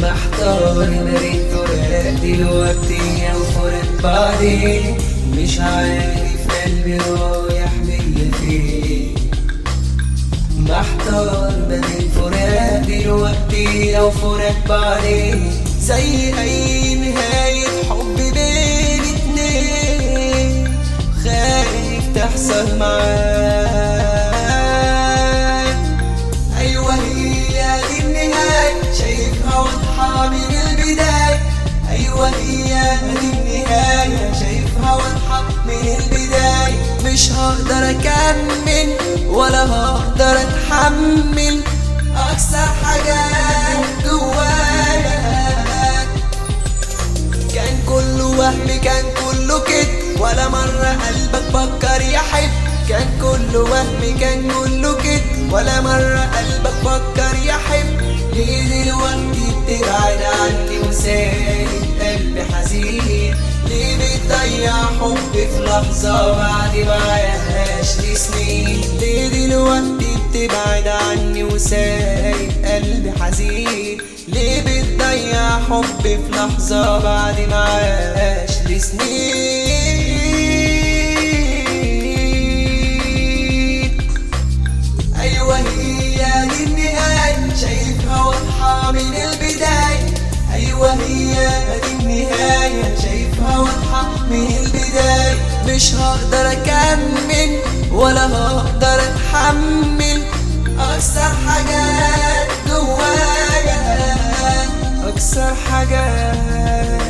محتار ما بين فراق دلوقتي او فراق بعدين مش عارف قلبي رايح بيا فين محتار ما بين فراق دلوقتي او فراق بعدين زي اي نهاية حب بين اتنين خايف تحصل معاك ايوه هي دي النهاية شايفها واضحة من البداية ايوه هي دي النهاية شايفها واضحة من البداية مش هقدر اكمل ولا هقدر اتحمل اكثر حاجات جوايا كان كله وهم كان كله كده ولا مرة قلبك فكر يحب كان كله وهم كان كله كده ولا مرة قلبك فكر يحب ليه دلوقتي بتبعد عني وسايب قلبي حزين ليه بتضيع حب في لحظة بعد ما عاش لي سنين ليه دلوقتي بتبعد عني وسايب قلبي حزين ليه بتضيع حب في لحظة بعد ما عاش لي سنين أيوة هي دي النهاية شايفها واضحة من البداية أيوة هي دي النهاية شايفها واضحة من البداية مش هقدر أكمل ولا هقدر أتحمل أكثر حاجات جوايا أكثر حاجات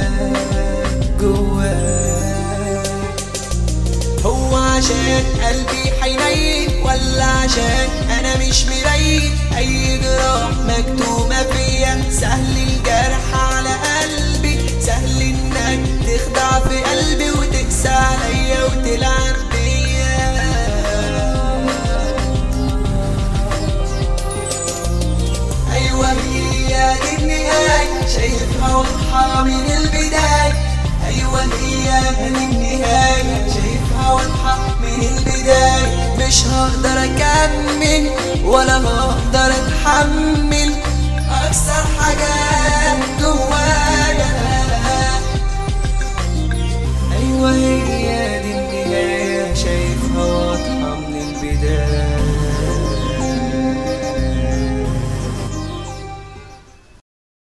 جوايا هو عشان قلبي حنين ولا عشان انا مش مريض اي جراح مكتومة فيا سهل الجرح على قلبي سهل انك تخدع في قلبي وتقسى عليا وتلعب بيا ايوه هي دي النهاية شايفها واضحة من البداية ايوه هي دي النهاية شايفها واضحة من البداية مش هقدر اكمل ولا هقدر اتحمل